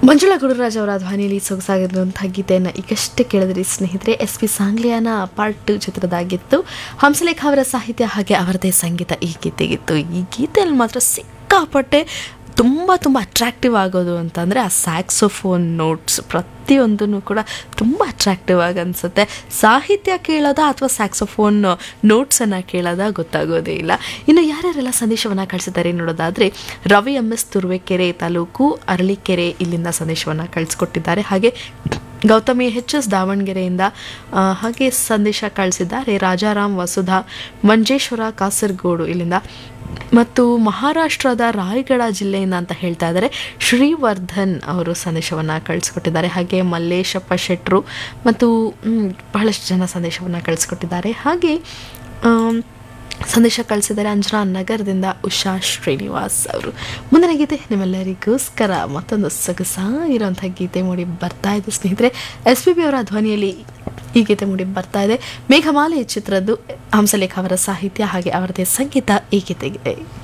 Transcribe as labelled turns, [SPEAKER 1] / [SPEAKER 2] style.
[SPEAKER 1] ಮಂಜುಳಾ ಗುರುರಾಜ್ ಅವರ ಧ್ವನಿಯಲ್ಲಿ ಸೊಗಸಾಗಿರುವಂತಹ ಗೀತೆಯನ್ನು ಈಗಷ್ಟೇ ಕೇಳಿದ್ರಿ ಸ್ನೇಹಿತರೆ S P Sangliana part two ಚಿತ್ರದಾಗಿತ್ತು ಹಂಸಲೇಖ ಅವರ ಸಾಹಿತ್ಯ ಹಾಗೆ ಅವರದೇ ಸಂಗೀತ ಈ ಗೀತೆಗಿತ್ತು ಈ ಗೀತೆಯಲ್ಲಿ ಮಾತ್ರ ಸಿಕ್ಕಾಪಟ್ಟೆ ತುಂಬ ತುಂಬ ಅಟ್ರಾಕ್ಟಿವ್ ಆಗೋದು ಅಂತಂದರೆ ಆ ಸ್ಯಾಕ್ಸೋಫೋನ್ ನೋಟ್ಸ್ ಪ್ರತಿಯೊಂದನ್ನು ಕೂಡ ತುಂಬ ಅಟ್ರಾಕ್ಟಿವ್ ಆಗಿ ಅನಿಸುತ್ತೆ ಸಾಹಿತ್ಯ ಕೇಳೋದ ಅಥವಾ ಸ್ಯಾಕ್ಸೋಫೋನ್ ನೋಟ್ಸನ್ನು ಕೇಳೋದ ಗೊತ್ತಾಗೋದೇ ಇಲ್ಲ ಇನ್ನು ಯಾರ್ಯಾರೆಲ್ಲ ಸಂದೇಶವನ್ನು ಕಳಿಸಿದ್ದಾರೆ ನೋಡೋದಾದರೆ ರವಿ ಎಂ ಎಸ್ ತುರುವೇಕೆರೆ ತಾಲೂಕು ಅರಳೀಕೆರೆ ಇಲ್ಲಿಂದ ಸಂದೇಶವನ್ನು ಕಳಿಸ್ಕೊಟ್ಟಿದ್ದಾರೆ ಹಾಗೆ ಗೌತಮಿ ಎಚ್ ಎಸ್ ದಾವಣಗೆರೆಯಿಂದ ಆ, ಹಾಗೆ ಸಂದೇಶ ಕಳಿಸಿದ್ದಾರೆ ರಾಜಾರಾಮ್ ವಸುಧಾ ಮಂಜೇಶ್ವರ ಕಾಸರಗೋಡು ಇಲ್ಲಿಂದ ಮತ್ತು ಮಹಾರಾಷ್ಟ್ರದ ರಾಯಗಢ ಜಿಲ್ಲೆಯಿಂದ ಅಂತ ಹೇಳ್ತಾ ಇದ್ದಾರೆ ಶ್ರೀವರ್ಧನ್ ಅವರು ಸಂದೇಶವನ್ನು ಕಳಿಸ್ಕೊಟ್ಟಿದ್ದಾರೆ ಹಾಗೆ ಮಲ್ಲೇಶಪ್ಪ ಶೆಟ್ರು ಮತ್ತು ಮ್, ಬಹಳಷ್ಟು ಜನ ಸಂದೇಶವನ್ನು ಕಳಿಸ್ಕೊಟ್ಟಿದ್ದಾರೆ ಹಾಗೆ ಆಮ್, ಸಂದೇಶ ಕಳಿಸಿದ್ದಾರೆ ಅಂಜನಾ ನಗರದಿಂದ ಉಷಾ ಶ್ರೀನಿವಾಸ್ ಅವರು ಮುಂದಿನ ಗೀತೆ ನಿಮ್ಮೆಲ್ಲರಿಗೋಸ್ಕರ ಮತ್ತೊಂದು ಸೊಗಸಾಗಿರುವಂಥ ಗೀತೆ ಮೂಡಿ ಬರ್ತಾ ಇದೆ ಸ್ನೇಹಿತರೆ ಎಸ್ ಪಿ ಬಿ ಅವರ ಧ್ವನಿಯಲ್ಲಿ ಈ ಗೀತೆ ಮೂಡಿ ಬರ್ತಾ ಇದೆ ಮೇಘಮಾಲೆ ಚಿತ್ರದ್ದು ಹಂಸಲೇಖ ಅವರ ಸಾಹಿತ್ಯ ಹಾಗೆ ಅವರದೇ ಸಂಗೀತ ಈ ಗೀತೆಗಿದೆ